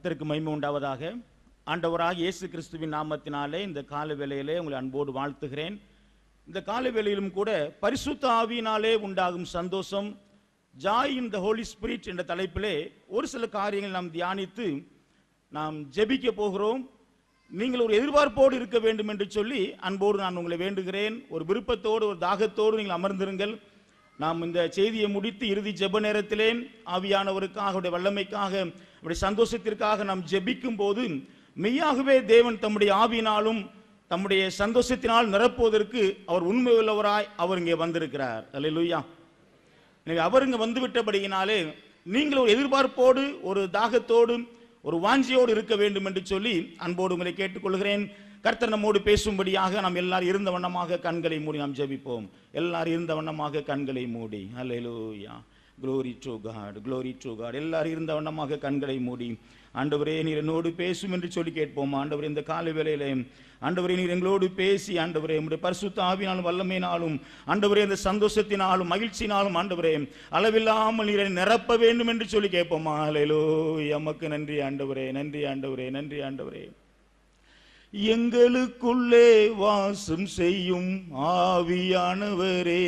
கர்த்தருக்கு மகிமை உண்டாவதாக ஆண்டவராக இயேசு கிறிஸ்துவின் நாமத்தினாலே இந்த கால வேளையிலே உங்களை அன்போடு வாழ்த்துகிறேன் இந்த கால வேளையிலும் கூட பரிசுத்த ஆவியினாலே உண்டாகும் சந்தோஷம் joy in the holy spirit என்ற தலைப்பிலே ஒரு சில காரியங்கள் நாம் தியானித்து நாம் ஜெபிக்க போகிறோம் நீங்கள் ஒரு எதிர்பார்ப்போடு இருக்க வேண்டும் என்று சொல்லி அன்போடு நான் உங்களை வேண்டுகிறேன் ஒரு விருப்பத்தோடு ஒரு தாகத்தோடு நீங்கள் அமர்ந்திருங்கள் நாம் இந்த செய்தியை முடித்து இறுதி ஜெப நேரத்திலே ஆவியானவருக்காக அவருடைய வல்லமைக்காக அவருடைய சந்தோஷத்திற்காக நாம் ஜெபிக்கும் போது மெய்யாகவே தேவன் தம்முடைய ஆவியினாலும் தம்முடைய சந்தோஷத்தினால் நிரப்புவதற்கு அவர் உண்மை உள்ளவராய் அவர் இங்கே வந்திருக்கிறார் அல்லேலூயா எனவே அவர் இங்க வந்து விட்டபடியினாலே நீங்கள் ஒரு எதிர்பார்ப்போடு ஒரு தாகத்தோடு ஒரு வாஞ்சியோடு இருக்க வேண்டும் என்று சொல்லி அன்போடு உங்களை கேட்டுக்கொள்கிறேன் கர்த்தர் நம்மோடு பேசும்படியாக நாம் எல்லாரும் இருந்த வண்ணமாக கண்களை மூடி நாம் ஜெபிப்போம் எல்லாரும் இருந்த வண்ணமாக கண்களை மூடி hallelujah glory to God glory to God எல்லாரும் இருந்த வண்ணமாக கண்களை மூடி ஆண்டவரே நீர் என்னோடு பேசும் என்று சொல்லி கேட்போம் ஆண்டவரே இந்த காலை வேளையிலே ஆண்டவரே நீர் எங்களோடு பேசி ஆண்டவரே உம்முடைய பரிசுத்த ஆவினாலும் வல்லமையினாலும் ஆண்டவரே இந்த சந்தோஷத்தினாலும் மகிழ்ச்சியினாலும் ஆண்டவரே அளவில்லாமல் நீரை நிரப்ப வேண்டும் என்று சொல்லி கேட்போமா அலையிலோ எமக்கு நன்றி ஆண்டவரே நன்றி ஆண்டவரே நன்றி ஆண்டவரே எங்களுக்குள்ளே வாசம் செய்யும் ஆவியானவரே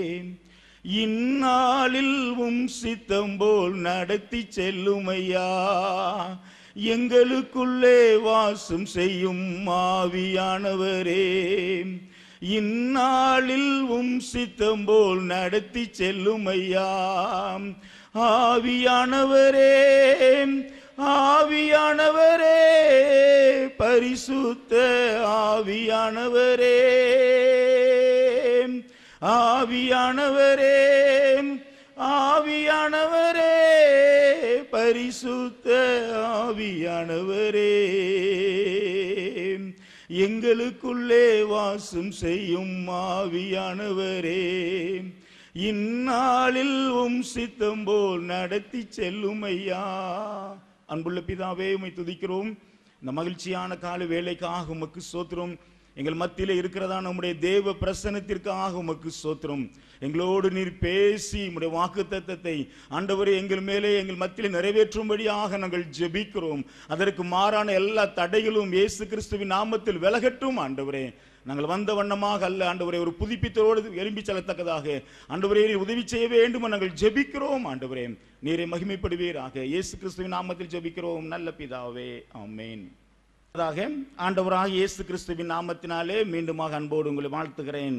இந்நாளில் உம் சித்தம் போல் நடத்தி செல்லுமையா எங்களுக்குள்ளே வாசம் செய்யும் ஆவியானவரே இந்நாளில் உம் சித்தம் போல் நடத்தி செல்லுமையா ஆவியானவரே ஆவியானவரே பரிசுத்த ஆவியானவரே ஆவியானவரே ஆவியானவரே பரிசுத்த ஆவியானவரே எங்களுக்குள்ளே வாசம் செய்யும் ஆவியானவரே இந்நாளில் உம் சித்தம் போல் நடத்தி செல்லும் ஐயா அன்புள்ள பிதாவே உம்மை துதிக்கிறோம் இந்த மகிழ்ச்சியான கால வேலைக்காக உமக்கு சோத்திரம் எங்கள் மத்தியிலே இருக்கிறதா நம்முடைய தேவ பிரசனத்திற்காக உமக்கு சோத்திரம் எங்களோடு நீர் பேசி உம்முடைய வாக்கு தத்தத்தை ஆண்டவரே எங்கள் மேலே எங்கள் மத்தியிலே நிறைவேற்றும்படியாக நாங்கள் ஜெபிக்கிறோம் அதற்கு மாறான எல்லா தடைகளும் இயேசு கிறிஸ்துவின் நாமத்தில் விலகட்டும் ஆண்டவரே நாங்கள் வந்த வண்ணமாக அல்ல ஆண்டவரே ஒரு புதுப்பித்தோடு எழும்பி செல்லத்தக்கதாக ஆண்டவரே நீர் உதவி செய்ய வேண்டும் நாங்கள் ஜெபிக்கிறோம் ஆண்டவரே நீரை மகிமைப்படுவீராக இயேசு கிறிஸ்துவின் நாமத்தில் ஜெபிக்கிறோம் நல்ல பிதாவே ஆமென் அதாக ஆண்டவராக இயேசு கிறிஸ்துவின் நாமத்தினாலே மீண்டுமாக அன்போடு உங்களை வாழ்த்துகிறேன்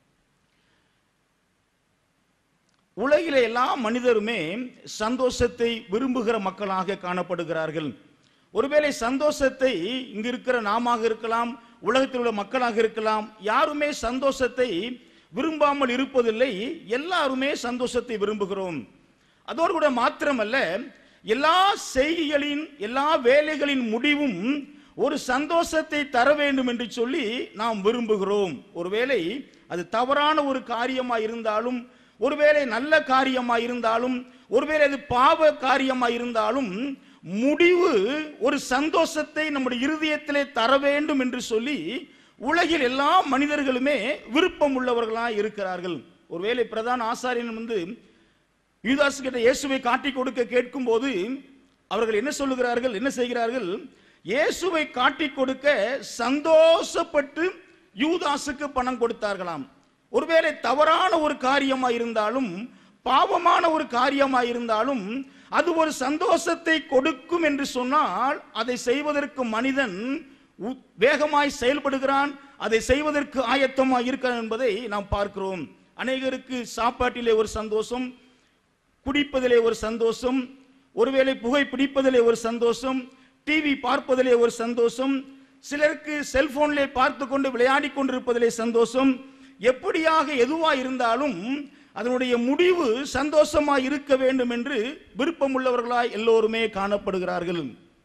உலகிலே எல்லா மனிதருமே சந்தோஷத்தை விரும்புகிற மக்களாக காணப்படுகிறார்கள் ஒருவேளை சந்தோஷத்தை இங்கு இருக்கிற நாமாக இருக்கலாம் உலகத்தில் உள்ள மக்களாக இருக்கலாம் யாருமே சந்தோஷத்தை விரும்பாமல் இருப்பதில்லை எல்லாருமே சந்தோஷத்தை விரும்புகிறோம் அதோடு கூட மாத்திரமல்ல எல்லா செய்திகளின் எல்லா வேலைகளின் முடிவும் ஒரு சந்தோஷத்தை தர வேண்டும் என்று சொல்லி நாம் விரும்புகிறோம் ஒருவேளை அது தவறான ஒரு காரியமாக இருந்தாலும் ஒருவேளை நல்ல காரியமாக இருந்தாலும் ஒருவேளை அது பாவ காரியமாக இருந்தாலும் முடிவு ஒரு சந்தோஷத்தை நம்முடைய இருதயத்திலே தர வேண்டும் என்று சொல்லி உலகில் எல்லா மனிதர்களுமே விருப்பம் உள்ளவர்களாக இருக்கிறார்கள் ஒருவேளை பிரதான ஆசாரியன் வந்து யூதாசு கிட்ட இயேசுவை காட்டி கொடுக்க கேட்கும் போது அவர்கள் என்ன சொல்லுகிறார்கள் என்ன செய்கிறார்கள் இயேசுவை காட்டி கொடுக்க சந்தோஷப்பட்டு யூதாசுக்கு பணம் கொடுத்தார்களாம் ஒருவேளை தவறான ஒரு காரியமா இருந்தாலும் பாவமான ஒரு காரியமா இருந்தாலும் அது ஒரு சந்தோஷத்தை கொடுக்கும் என்று சொன்னால் அதை செய்வதற்கு மனிதன் உ- வேகமாய் செயல்படுகிறான் அதை செய்வதற்கு ஆயத்தமாய் இருக்கிறான் என்பதை நாம் பார்க்கிறோம் அநேகருக்கு சாப்பாட்டிலே ஒரு சந்தோஷம் குடிப்பதிலே ஒரு சந்தோஷம் ஒருவேளை புகை பிடிப்பதிலே ஒரு சந்தோஷம் டிவி பார்ப்பதிலே ஒரு சந்தோஷம் சிலருக்கு செல்போனிலே பார்த்து கொண்டு விளையாடி கொண்டிருப்பதிலே சந்தோஷம் எப்படியாக எதுவா இருந்தாலும் அதனுடைய முடிவு சந்தோஷமாய் இருக்க வேண்டும் என்று விருப்பமுள்ளவர்களாய் எல்லோருமே காணப்படுகிறார்கள்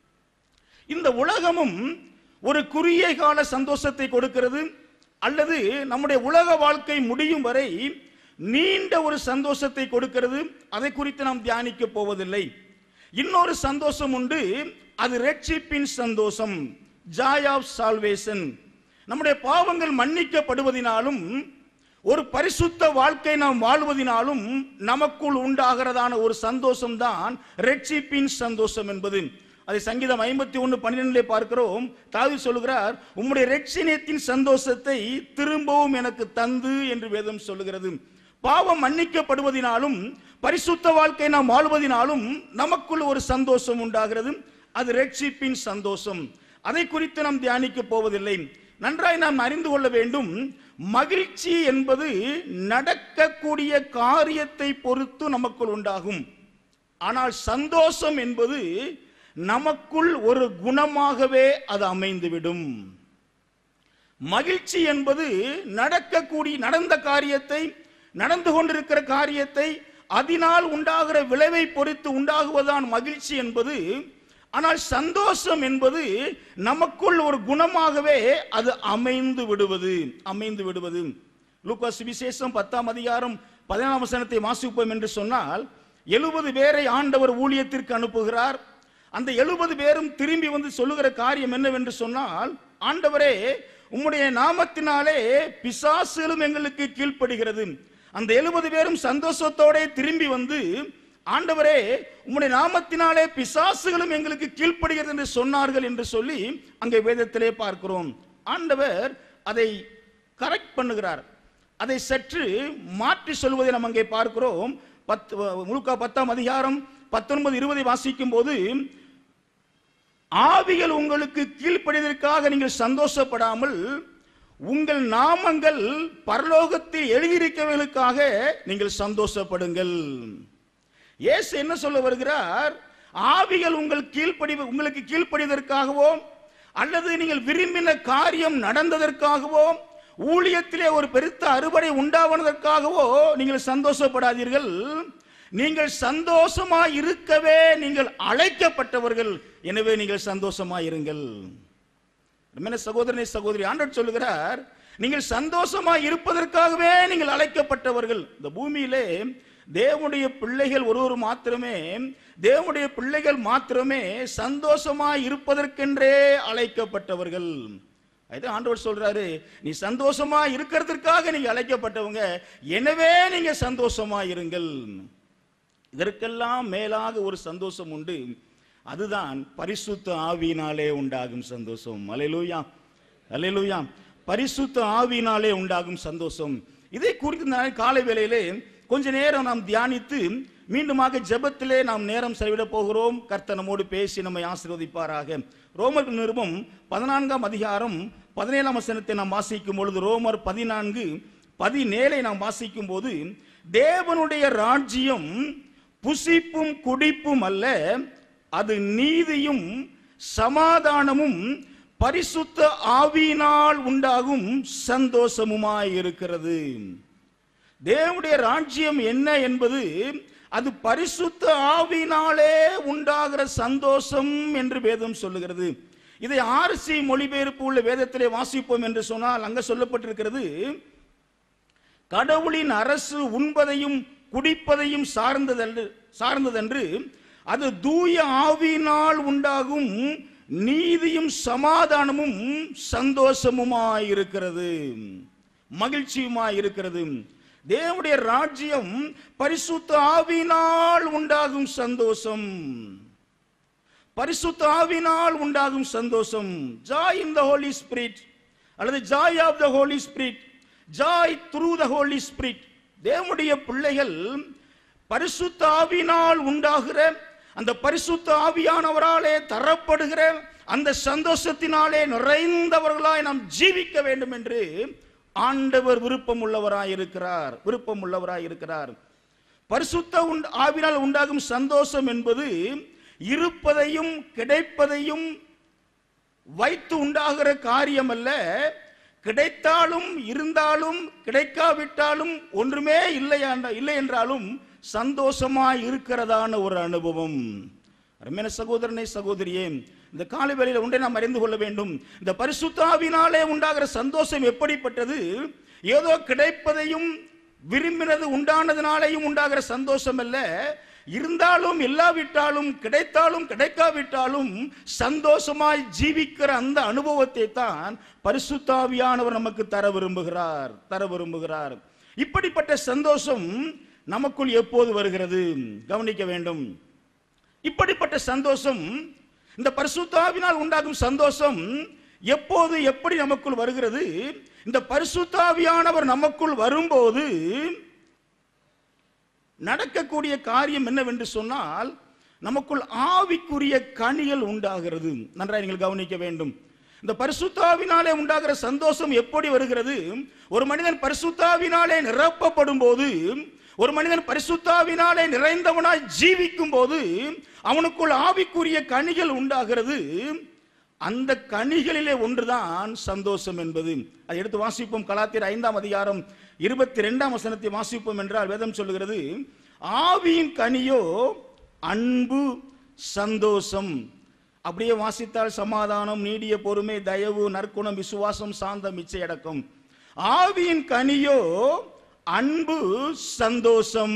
இந்த உலகமும் ஒரு குறுகிய கால சந்தோஷத்தை கொடுக்கிறது அல்லது நம்முடைய உலக வாழ்க்கை முடியும் வரை நீண்ட ஒரு சந்தோஷத்தை கொடுக்கிறது அதை குறித்து நாம் தியானிக்க போவதில்லை இன்னொரு சந்தோஷம் உண்டு அது ரட்சிப்பின் சந்தோஷம் ஜாய் ஆஃப் சால்வேஷன் நம்முடைய பாவங்கள் மன்னிக்கப்படுவதினாலும் ஒரு பரிசுத்த வாழ்க்கை நாம் வாழ்வதினாலும் நமக்குள் உண்டாகிறதான ஒரு சந்தோஷம் தான் ரட்சிப்பின் சந்தோஷம் என்பது அதை சங்கீதம் ஐம்பத்தி ஒன்று பன்னிரெண்டிலே பார்க்கிறோம் தாவி சொல்லுகிறார் உம்முடைய ரட்சினியத்தின் சந்தோஷத்தை திரும்பவும் எனக்கு தந்து என்று வேதம் சொல்லுகிறது பாவம் மன்னிக்கப்படுவதினாலும் பரிசுத்த வாழ்க்கை நாம் வாழ்வதினாலும் நமக்குள் ஒரு சந்தோஷம் உண்டாகிறது அது ரட்சிப்பின் சந்தோஷம் அதை குறித்து நாம் தியானிக்க போவதில்லை நன்றாய் நாம் அறிந்து கொள்ள வேண்டும் மகிழ்ச்சி என்பது நடக்கக்கூடிய காரியத்தை பொறுத்து நமக்குள் உண்டாகும் ஆனால் சந்தோஷம் என்பது நமக்குள் ஒரு குணமாகவே அது அமைந்துவிடும் மகிழ்ச்சி என்பது நடக்கக்கூடிய நடந்த காரியத்தை நடந்து கொண்டிருக்கிற காரியத்தை அதனால் உண்டாகிற விளைவை பொறுத்து உண்டாகுவதான் மகிழ்ச்சி என்பது ஆனால் சந்தோஷம் என்பது நமக்குள் ஒரு குணமாகவே அது அமைந்து விடுவது அமைந்து விடுவது லூக்காஸ் விசேஷம் பத்தாம் அதிகாரம் பதினாம் வசனத்தை வாசிப்போம் என்று சொன்னால் எழுபது பேரை ஆண்டவர் ஊழியத்திற்கு அனுப்புகிறார் அந்த எழுபது பேரும் திரும்பி வந்து சொல்லுகிற காரியம் என்னவென்று சொன்னால் ஆண்டவரே உம்முடைய நாமத்தினாலே பிசாசுகளும் எங்களுக்கு கீழ்ப்படுகிறது அந்த எழுபது பேரும் சந்தோஷத்தோட திரும்பி வந்து ஆண்டவரே உம்முடைய நாமத்தினாலே பிசாசுகளும் எங்களுக்கு கீழ்ப்படுகிறது என்று சொன்னார்கள் என்று சொல்லி அங்கே வேதத்திலே பார்க்கிறோம் ஆண்டவர் அதை கரெக்ட் பண்ணுகிறார் அதை சற்று மாற்றி சொல்வதை நாம் அங்கே பார்க்கிறோம் பத்து முழுக்கா பத்தாம் அதிகாரம் பத்தொன்பது இருபதை வாசிக்கும் போது ஆவிகள் உங்களுக்கு கீழ்ப்படிவதற்காக நீங்கள் சந்தோஷப்படாமல் உங்கள் நாமங்கள் பரலோகத்தில் எழுதியிருக்கவர்களுக்காக நீங்கள் சந்தோஷப்படுங்கள் இயேசு என்ன சொல்ல வருகிறார் ஆவிகள் உங்கள் கீழ்ப்படி உங்களுக்கு கீழ்ப்படிவதற்காகவோ அல்லது நீங்கள் விரும்பின காரியம் நடந்ததற்காகவோ ஊழியத்திலே ஒரு பெருத்த அறுவடை உண்டாவதற்காகவோ நீங்கள் சந்தோஷப்படாதீர்கள் நீங்கள் சந்தோஷமாய் இருக்கவே நீங்கள் அழைக்கப்பட்டவர்கள் எனவே நீங்கள் சந்தோஷமாய் இருங்கள் அருமையான சகோதரனை சகோதரி ஆண்டவர் சொல்லுகிறார் நீங்கள் சந்தோஷமாய் இருப்பதற்காகவே நீங்கள் அழைக்கப்பட்டவர்கள் இந்த பூமியிலே தேவனுடைய பிள்ளைகள் ஒருவர் மாத்திரமே தேவனுடைய பிள்ளைகள் மாத்திரமே சந்தோஷமாய் இருப்பதற்கென்றே அழைக்கப்பட்டவர்கள் அதுதான் ஆண்டவர் சொல்றாரு நீ சந்தோஷமா இருக்கிறதுக்காக நீங்க அழைக்கப்பட்டவங்க எனவே நீங்க சந்தோஷமா இருங்கள் இதற்கெல்லாம் மேலாக ஒரு சந்தோஷம் உண்டு அதுதான் பரிசுத்த ஆவியினாலே உண்டாகும் சந்தோஷம் அலையலூயா அலையலூயா பரிசுத்த ஆவியினாலே உண்டாகும் சந்தோஷம் இதை குறித்து நான் காலை வேளையிலே கொஞ்ச நேரம் நாம் தியானித்து மீண்டுமாக ஜெபத்திலே நாம் நேரம் செலவிட போகிறோம் கர்த்தர் நம்மோடு பேசி நம்மை ஆசீர்வதிப்பாராக ரோமர் நிருபம் பதினான்காம் அதிகாரம் பதினேழாம் வசனத்தை நாம் வாசிக்கும் பொழுது ரோமர் பதினான்கு பதினேழை நாம் வாசிக்கும் போது தேவனுடைய ராஜ்யம் புசிப்பும் குடிப்பும் அல்ல அது நீதியும் சமாதானமும் பரிசுத்த ஆவியினால் உண்டாகும் சந்தோஷமுமாய் இருக்கிறது தேவனுடைய ராஜ்யம் என்ன என்பது அது பரிசுத்த ஆவியினாலே உண்டாகிற சந்தோஷம் என்று வேதம் சொல்லுகிறது இதை ஆர்சி மொழிபெயர்ப்பு உள்ள வேதத்திலே வாசிப்போம் என்று சொன்னால் அங்க சொல்லப்பட்டிருக்கிறது கடவுளின் அரசு உண்பதையும் குடிப்பதையும் சார்ந்ததன்று சார்ந்ததன்று அது தூய ஆவியினால் உண்டாகும் நீதியும் சமாதானமும் சந்தோஷமுமாய் இருக்கிறது மகிழ்ச்சியுமாய் இருக்கிறது தேவனுடைய ராஜ்யம் பரிசுத்த ஆவியினால் உண்டாகும் சந்தோஷம் பரிசுத்த ஆவினால் உண்டாகும் சந்தோஷம் joy in the holy spirit அல்லது joy of the holy spirit joy through the holy spirit தேவனுடைய பிள்ளைகள் பரிசுத்த ஆவினால் உண்டாகிற அந்த பரிசுத்த ஆவியானவராலே தரப்படுகிற அந்த சந்தோஷத்தினாலே நிறைந்தவர்களாய் நாம் ஜீவிக்க வேண்டும் என்று ஆண்டவர் விருப்பம் உள்ளவராய் இருக்கிறார் விருப்பம் உள்ளவராய் இருக்கிறார் பரிசுத்த உண் ஆவினால் உண்டாகும் சந்தோஷம் என்பது இருப்பதையும் கிடைப்பதையும் வைத்து உண்டாகிற காரியம் அல்ல கிடைத்தாலும் இருந்தாலும் கிடைக்காவிட்டாலும் ஒன்றுமே இல்லை என்ற- இல்லை என்றாலும் சந்தோஷமாய் இருக்கிறதான ஒரு அனுபவம் அருமையான சகோதரனை சகோதரியே இந்த காலை வேளையில ஒன்றை நாம் அறிந்து கொள்ள வேண்டும் இந்த பரிசுத்தாவினாலே உண்டாகிற சந்தோஷம் எப்படிப்பட்டது ஏதோ கிடைப்பதையும் விரும்பினது உண்டானதுனாலேயும் உண்டாகிற சந்தோஷம் அல்ல இருந்தாலும் இல்லாவிட்டாலும் கிடைத்தாலும் கிடைக்காவிட்டாலும் சந்தோஷமாய் ஜீவிக்கிற அந்த அனுபவத்தை தான் பரிசுத்தாவியானவர் நமக்கு தர விரும்புகிறார் தர விரும்புகிறார் இப்படிப்பட்ட சந்தோஷம் நமக்குள் எப்போது வருகிறது கவனிக்க வேண்டும் இப்படிப்பட்ட சந்தோஷம் இந்த பரிசுத்தாவினால் உண்டாகும் சந்தோஷம் எப்போது எப்படி நமக்குள் வருகிறது இந்த பரிசுத்தாவியானவர் நமக்குள் வரும்போது நடக்கக்கூடிய காரியம் என்னவென்று சொன்னால் நமக்குள் ஆவிக்குரிய கனிகள் உண்டாகிறது நன்றாக நீங்கள் கவனிக்க வேண்டும் இந்த பரிசுத்தாவினாலே உண்டாகிற சந்தோஷம் எப்படி வருகிறது ஒரு மனிதன் பரிசுத்தாவினாலே நிரப்பப்படும் போது ஒரு மனிதன் பரிசுத்தாவினாலே நிறைந்தவனாய் ஜீவிக்கும் போது அவனுக்குள் ஆவிக்குரிய கனிகள் உண்டாகிறது அந்த கனிகளிலே ஒன்றுதான் சந்தோஷம் என்பது அதை எடுத்து வாசிப்போம் கலாத்தியர் ஐந்தாம் அதிகாரம் இருபத்தி ரெண்டாம் வசனத்தை வாசிப்போம் என்றால் வேதம் சொல்லுகிறது ஆவியின் கனியோ அன்பு சந்தோஷம் அப்படியே வாசித்தால் சமாதானம் நீடிய பொறுமை தயவு நற்குணம் விசுவாசம் சாந்தம் இச்சையடக்கம் ஆவியின் கனியோ அன்பு சந்தோஷம்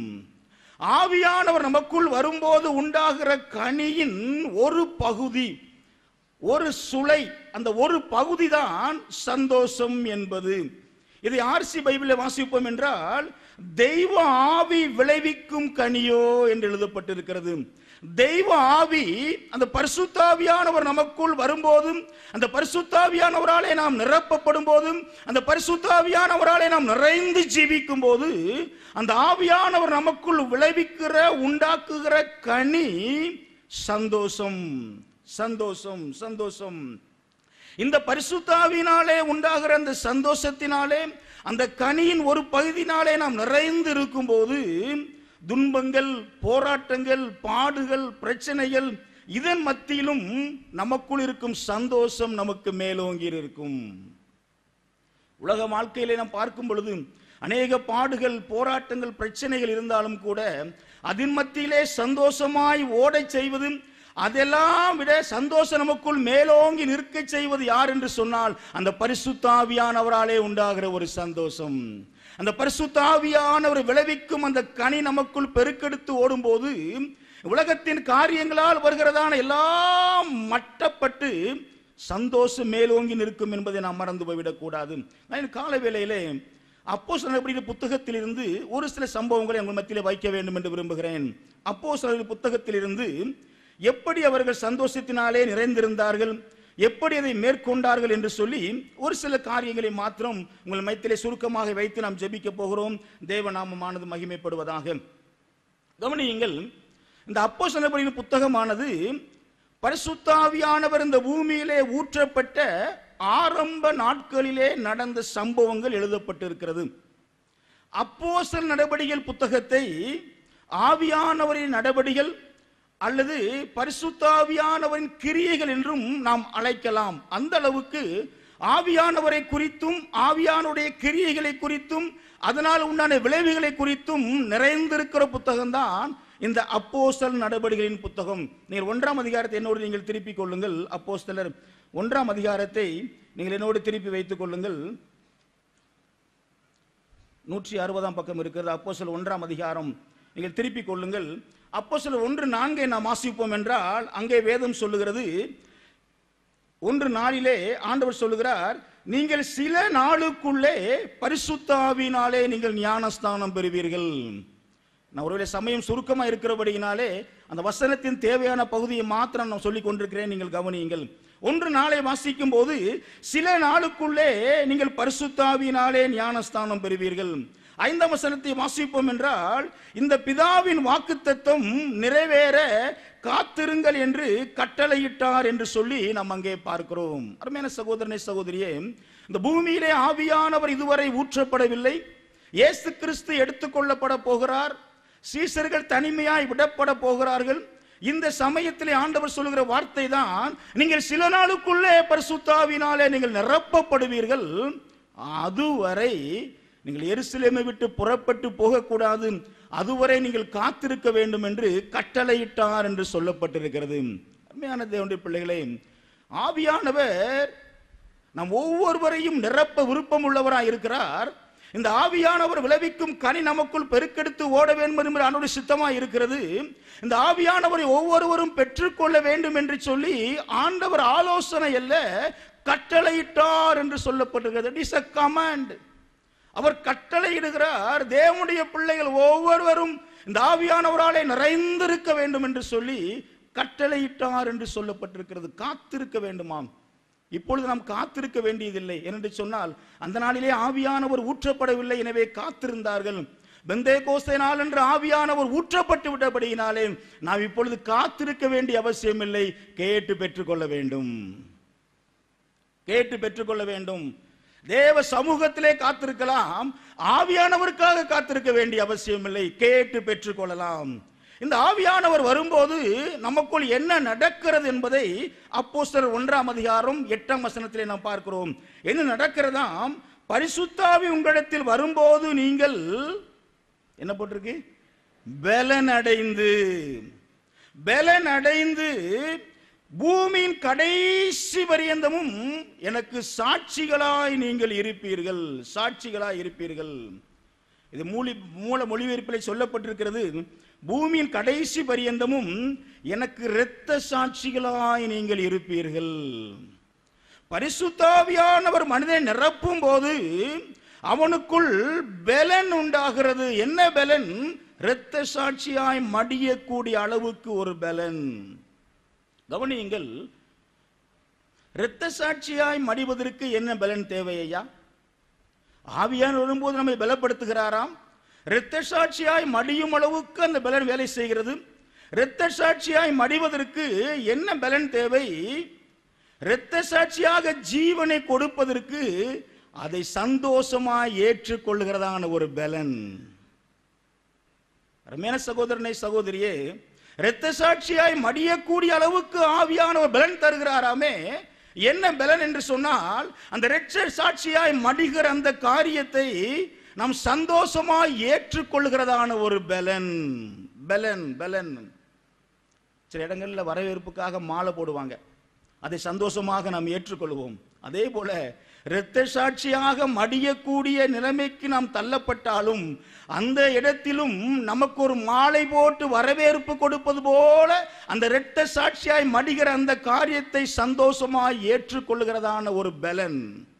ஆவியானவர் நமக்குள் வரும்போது உண்டாகிற கனியின் ஒரு பகுதி ஒரு சுளை அந்த ஒரு பகுதி தான் சந்தோஷம் என்பது இதை ஆர்சி பைபிளில் வாசிப்போம் என்றால் தெய்வ ஆவி விளைவிக்கும் கனியோ என்று எழுதப்பட்டிருக்கிறது தெய்வ ஆவி அந்த பரிசுத்தாவியானவர் நமக்குள் வரும்போதும் அந்த பரிசுத்தாவியானவராலே நாம் நிரப்பப்படும் போதும் அந்த பரிசுத்தாவியானவராலே நாம் நிறைந்து ஜீவிக்கும் போது அந்த ஆவியானவர் நமக்குள் விளைவிக்கிற உண்டாக்குகிற கனி சந்தோஷம் சந்தோஷம் சந்தோஷம் இந்த பரிசுத்தாவினாலே உண்டாகிற அந்த சந்தோஷத்தினாலே அந்த கனியின் ஒரு பகுதினாலே நாம் நிறைந்து இருக்கும்போது துன்பங்கள் போராட்டங்கள் பாடுகள் பிரச்சனைகள் இதன் மத்தியிலும் நமக்குள் இருக்கும் சந்தோஷம் நமக்கு மேலோங்கி இருக்கும் உலக வாழ்க்கையிலே நாம் பார்க்கும் பொழுது அநேக பாடுகள் போராட்டங்கள் பிரச்சனைகள் இருந்தாலும் கூட அதன் மத்தியிலே சந்தோஷமாய் ஓடச் செய்வது அதெல்லாம் விட சந்தோஷம் நமக்குள் மேலோங்கி நிற்க செய்வது யார் என்று சொன்னால் அந்த பரிசுத்தாவியானவராலே உண்டாகிற ஒரு சந்தோஷம் அந்த பரிசுத்தாவியானவர் விளைவிக்கும் அந்த கனி நமக்குள் பெருக்கெடுத்து ஓடும்போது உலகத்தின் காரியங்களால் வருகிறதான எல்லாம் மட்டப்பட்டு சந்தோஷம் மேலோங்கி நிற்கும் என்பதை நாம் மறந்து போய்விடக் கூடாது நான் கால வேளையிலே அப்போ புத்தகத்திலிருந்து ஒரு சில சம்பவங்களை உங்கள் மத்தியிலே வைக்க வேண்டும் என்று விரும்புகிறேன் அப்போ புத்தகத்திலிருந்து எப்படி அவர்கள் சந்தோஷத்தினாலே நிறைந்திருந்தார்கள் எப்படி அதை மேற்கொண்டார்கள் என்று சொல்லி ஒரு சில காரியங்களை மாத்திரம் உங்கள் மைத்திலே சுருக்கமாக வைத்து நாம் ஜெபிக்க போகிறோம் தேவநாமமானது மகிமைப்படுவதாக கவனியுங்கள் இந்த அப்போ புத்தகமானது பரிசுத்தாவியானவர் இந்த பூமியிலே ஊற்றப்பட்ட ஆரம்ப நாட்களிலே நடந்த சம்பவங்கள் எழுதப்பட்டிருக்கிறது அப்போஸ்தலர் நடவடிக்கைகள் புத்தகத்தை ஆவியானவரின் நடவடிகள் அல்லது பரிசுத்தாவியானவரின் கிரியைகள் என்றும் நாம் அழைக்கலாம் அந்த அளவுக்கு ஆவியானவரை குறித்தும் ஆவியானுடைய கிரியைகளை குறித்தும் அதனால் உண்டான விளைவுகளை குறித்தும் நிறைந்திருக்கிற புத்தகம்தான் இந்த அப்போஸ்தலர் நடவடிக்கைகளின் புத்தகம் நீங்கள் ஒன்றாம் அதிகாரத்தை என்னோடு நீங்கள் திருப்பிக் கொள்ளுங்கள் அப்போஸ்தலர் ஒன்றாம் அதிகாரத்தை நீங்கள் என்னோடு திருப்பி வைத்துக் கொள்ளுங்கள் நூற்றி அறுபதாம் பக்கம் இருக்கிறது அப்போஸ்தலர் ஒன்றாம் அதிகாரம் நீங்கள் திருப்பிக் கொள்ளுங்கள் அப்போஸ்தலர் ஒன்று நான்கை நாம் வாசிப்போம் என்றால் அங்கே வேதம் சொல்லுகிறது ஒன்று நாளிலே ஆண்டவர் சொல்லுகிறார் நீங்கள் சில நாளுக்குள்ளே பரிசுத்தாவினாலே நீங்கள் ஞானஸ்தானம் பெறுவீர்கள் நான் ஒருவேளை சமயம் சுருக்கமா இருக்கிறபடியினாலே அந்த வசனத்தின் தேவையான பகுதியை மாத்திரம் நான் சொல்லிக் கொண்டிருக்கிறேன் நீங்கள் கவனியுங்கள் ஒன்று நாளை வாசிக்கும் போது சில நாளுக்குள்ளே நீங்கள் பரிசுத்தாவினாலே ஞானஸ்தானம் பெறுவீர்கள் ஐந்தாம் வசனத்தை வாசிப்போம் என்றால் இந்த பிதாவின் வாக்குத்தத்தம் நிறைவேற காத்திருங்கள் என்று கட்டளையிட்டார் என்று சொல்லி நாம் அங்கே பார்க்கிறோம் அருமையான சகோதரனை சகோதரியே இந்த பூமியிலே ஆவியானவர் இதுவரை ஊற்றப்படவில்லை இயேசு கிறிஸ்து எடுத்துக்கொள்ளப்பட போகிறார் சீசர்கள் தனிமையாய் விடப்பட போகிறார்கள் இந்த சமயத்திலே ஆண்டவர் சொல்லுகிற வார்த்தை தான் நீங்கள் சில நாளுக்குள்ளே பரிசுத்தாவினாலே நீங்கள் நிரப்பப்படுவீர்கள் அதுவரை நீங்கள் எருசலேமை விட்டு புறப்பட்டு போகக்கூடாது அதுவரை நீங்கள் காத்திருக்க வேண்டும் என்று கட்டளையிட்டார் என்று சொல்லப்பட்டிருக்கிறது அருமையான தேவனுடைய பிள்ளைகளே ஆவியானவர் நம் ஒவ்வொருவரையும் நிரப்ப விருப்பம் உள்ளவராய் இருக்கிறார் இந்த ஆவியானவர் விளைவிக்கும் கனி நமக்குள் பெருக்கெடுத்து ஓட வேண்டும் என்று அவனுடைய சித்தமாய் இருக்கிறது இந்த ஆவியானவரை ஒவ்வொருவரும் பெற்றுக்கொள்ள வேண்டும் என்று சொல்லி ஆண்டவர் ஆலோசனை அல்ல கட்டளையிட்டார் என்று சொல்லப்பட்டிருக்கிறது இட் இஸ் அ கமாண்ட் அவர் கட்டளையிடுகிறார் தேவனுடைய பிள்ளைகள் ஒவ்வொருவரும் இந்த ஆவியானவராலே நிறைந்திருக்க வேண்டும் என்று சொல்லி கட்டளையிட்டார் என்று சொல்லப்பட்டிருக்கிறது காத்திருக்க வேண்டுமாம் இப்பொழுது நாம் காத்திருக்க வேண்டியதில்லை என்று சொன்னால் அந்த நாளிலே ஆவியானவர் ஊற்றப்படவில்லை எனவே காத்திருந்தார்கள் பெந்தே கோஸ்தை நாள் என்று ஆவியானவர் ஊற்றப்பட்டு விட்டபடியினாலே நாம் இப்பொழுது காத்திருக்க வேண்டிய அவசியமில்லை கேட்டு பெற்றுக்கொள்ள வேண்டும் கேட்டு பெற்றுக்கொள்ள வேண்டும் தேவ சமூகத்திலே காத்திருக்கலாம் ஆவியானவருக்காக காத்திருக்க வேண்டிய அவசியமில்லை கேட்டு பெற்றுக்கொள்ளலாம் இந்த ஆவியானவர் வரும்போது நமக்குள் என்ன நடக்கிறது என்பதை அப்போஸ்தலர் ஒன்றாம் அதிகாரம் எட்டாம் வசனத்திலே நாம் பார்க்கிறோம் என்ன நடக்கிறதாம் பரிசுத்தாவி உங்களிடத்தில் வரும்போது நீங்கள் என்ன போட்டிருக்கு பலன் அடைந்து பலன் அடைந்து பூமியின் கடைசி பரியந்தமும் எனக்கு சாட்சிகளாய் நீங்கள் இருப்பீர்கள் சாட்சிகளாய் இருப்பீர்கள் இது மூலி மூல மொழிபெயர்ப்பில் சொல்லப்பட்டிருக்கிறது பூமியின் கடைசி பரியந்தமும் எனக்கு இரத்த சாட்சிகளாய் நீங்கள் இருப்பீர்கள் பரிசுத்தாவியானவர் மனிதனை நிரப்பும் போது அவனுக்குள் பலன் உண்டாகிறது என்ன பலன் இரத்த சாட்சியாய் மடியக்கூடிய அளவுக்கு ஒரு பலன் கவனியுங்கள் இரத்த சாட்சியாய் மடிவதற்கு என்ன பலன் தேவை ஐயா ஆவியான் வரும்போது நம்மை பலப்படுத்துகிறாராம் இரத்த சாட்சியாய் மடியும் அளவுக்கு அந்த பலன் வேலை செய்கிறது இரத்த சாட்சியாய் மடிவதற்கு என்ன பலன் தேவை இரத்த சாட்சியாக ஜீவனை கொடுப்பதற்கு அதை சந்தோஷமாய் ஏற்றுக்கொள்கிறதான ஒரு பலன் அருமையான சகோதரனை சகோதரியே இரத்த சாட்சியாய் மடியக்கூடிய அளவுக்கு ஆவியான ஒரு பலன் தருகிறாராமே என்ன பலன் என்று சொன்னால் அந்த இரட்ச சாட்சியாய் மடிகிற அந்த காரியத்தை நாம் சந்தோஷமாய் ஏற்றுக்கொள்கிறதான ஒரு பலன் பலன் பலன் சில இடங்கள்ல வரவேற்புக்காக மாலை போடுவாங்க அதை சந்தோஷமாக நாம் ஏற்றுக்கொள்வோம் அதே போல இரத்த சாட்சியாக மடியக்கூடிய நிலைமைக்கு நாம் தள்ளப்பட்டாலும் அந்த இடத்திலும் நமக்கு ஒரு மாலை போட்டு வரவேற்பு கொடுப்பது போல அந்த இரத்த சாட்சியாய் மடிகிற அந்த காரியத்தை சந்தோஷமாய் ஏற்றுக்கொள்கிறதான ஒரு பலன்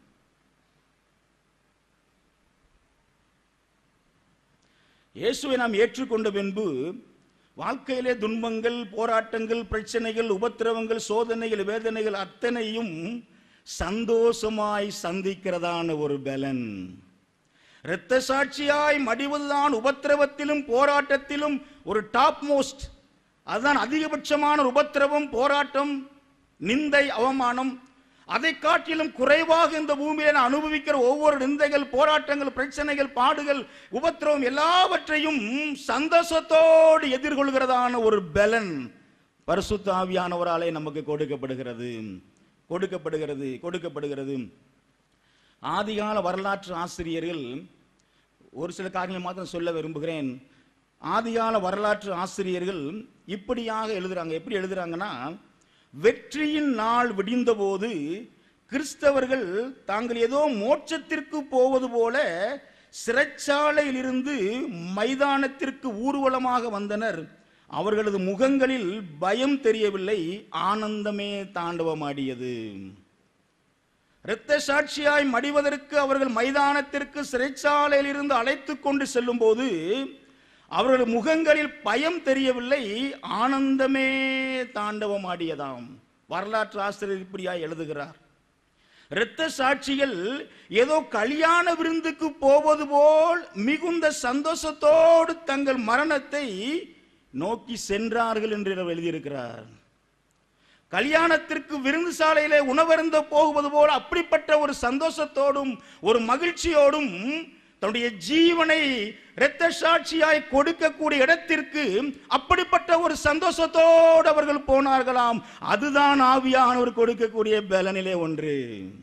இயேசுவை நாம் ஏற்றுக்கொண்ட பின்பு வாழ்க்கையிலே துன்பங்கள் போராட்டங்கள் பிரச்சனைகள் உபத்திரவங்கள் சோதனைகள் வேதனைகள் அத்தனையும் சந்தோஷமாய் சந்திக்கிறதான ஒரு பலன் இரத்த சாட்சியாய் மடிவதுதான் உபத்திரவத்திலும் போராட்டத்திலும் ஒரு டாப் மோஸ்ட் அதுதான் அதிகபட்சமான ஒரு உபத்திரவம் போராட்டம் நிந்தை அவமானம் அதை காட்டிலும் குறைவாக இந்த பூமியில நான் அனுபவிக்கிற ஒவ்வொரு நிந்தைகள் போராட்டங்கள் பிரச்சனைகள் பாடுகள் உபத்திரவம் எல்லாவற்றையும் சந்தோஷத்தோடு எதிர்கொள்கிறதான ஒரு பலன் பரிசுத்த ஆவியானவராலே நமக்கு கொடுக்கப்படுகிறது கொடுக்கப்படுகிறது கொடுக்கப்படுகிறது ஆதிகால வரலாற்று ஆசிரியர்கள் ஒரு சில காரியங்களை மாத்திரம் சொல்ல விரும்புகிறேன் ஆதிகால வரலாற்று ஆசிரியர்கள் இப்படியாக எழுதுறாங்க எப்படி எழுதுறாங்கன்னா வெற்றியின் நாள் விடிந்தபோது கிறிஸ்தவர்கள் தாங்கள் ஏதோ மோட்சத்திற்கு போவது போல சிறைச்சாலையிலிருந்து மைதானத்திற்கு ஊர்வலமாக வந்தனர் அவர்களது முகங்களில் பயம் தெரியவில்லை ஆனந்தமே தாண்டவமாடியது இரத்த சாட்சியாய் மடிவதற்கு அவர்கள் மைதானத்திற்கு சிறைச்சாலையில் இருந்து அழைத்து கொண்டு செல்லும் போது அவர்கள் முகங்களில் பயம் தெரியவில்லை ஆனந்தமே தாண்டவமாடியதாம் வரலாற்று ஆசிரியர் இப்படியாய் எழுதுகிறார் இரத்த சாட்சிகள் ஏதோ கல்யாண விருந்துக்கு போவது போல் மிகுந்த சந்தோஷத்தோடு தங்கள் மரணத்தை நோக்கி சென்றார்கள் என்று இவர் எழுதியிருக்கிறார் கல்யாணத்திற்கு விருந்து சாலையிலே உணவருந்த போகுவது போல அப்படிப்பட்ட ஒரு சந்தோஷத்தோடும் ஒரு மகிழ்ச்சியோடும் தன்னுடைய ஜீவனை இரத்த சாட்சியாய் கொடுக்கக்கூடிய இடத்திற்கு அப்படிப்பட்ட ஒரு சந்தோஷத்தோடு அவர்கள் போனார்களாம் அதுதான் ஆவியானவர் கொடுக்கக்கூடிய பலனிலே ஒன்று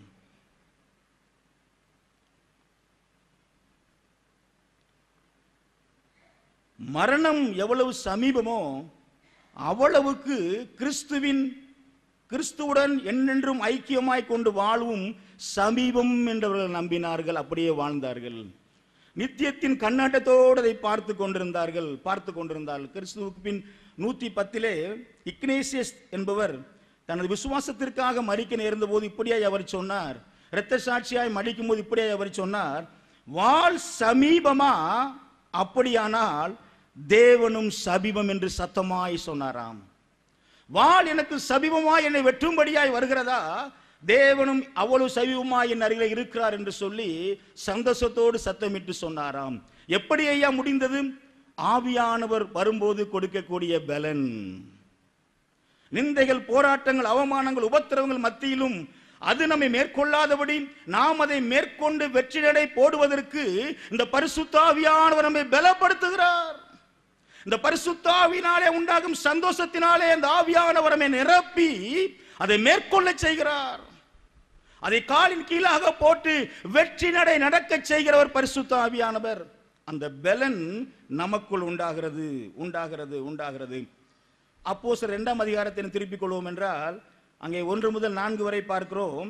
மரணம் எவ்வளவு சமீபமோ அவ்வளவுக்கு கிறிஸ்துவின் கிறிஸ்துவுடன் என்னென்றும் ஐக்கியமாய் கொண்டு வாழ்வும் சமீபம் என்றவர்கள் நம்பினார்கள் அப்படியே வாழ்ந்தார்கள் நித்தியத்தின் கண்ணாட்டத்தோடு அதை பார்த்து கொண்டிருந்தார்கள் பார்த்து கொண்டிருந்தார்கள் கிறிஸ்துவுக்கு பின் நூத்தி பத்திலே இக்னேசியஸ் என்பவர் தனது விசுவாசத்திற்காக மறிக்க நேர்ந்த போது இப்படியாய் அவர் சொன்னார் இரத்த சாட்சியாய் மடிக்கும் போது இப்படியாய் அவர் சொன்னார் வாழ் சமீபமா அப்படியானால் தேவனும் சபீபம் என்று சத்தமாய் சொன்னாராம் வாள் எனக்கு சபிபமாய் என்னை வெட்டும்படியாய் வருகிறதா தேவனும் அவ்வளவு சபிபமாய் என் அருகில் இருக்கிறார் என்று சொல்லி சந்தோஷத்தோடு சத்தமிட்டு சொன்னாராம் எப்படி ஐயா முடிந்தது ஆவியானவர் வரும்போது கொடுக்கக்கூடிய பலன் நிந்தைகள் போராட்டங்கள் அவமானங்கள் உபத்திரவங்கள் மத்தியிலும் அது நம்மை மேற்கொள்ளாதபடி நாம் அதை மேற்கொண்டு வெற்றி நடை போடுவதற்கு இந்த பரிசுத்தாவியானவர் நம்மை பலப்படுத்துகிறார் இந்த பரிசுத்தாவினாலே உண்டாகும் சந்தோஷத்தினாலே அந்த ஆவியானவர் நம்மை நிரப்பி அதை மேற்கொள்ள செய்கிறார் அதை காலின் கீழாக போட்டு வெற்றி நடை நடக்க செய்கிறவர் பரிசுத்த ஆவியானவர் அந்த பலன் நமக்குள் உண்டாகிறது உண்டாகிறது உண்டாகிறது அப்போ சார் இரண்டாம் அதிகாரத்தை திருப்பிக் கொள்வோம் என்றால் அங்கே ஒன்று முதல் நான்கு வரை பார்க்கிறோம்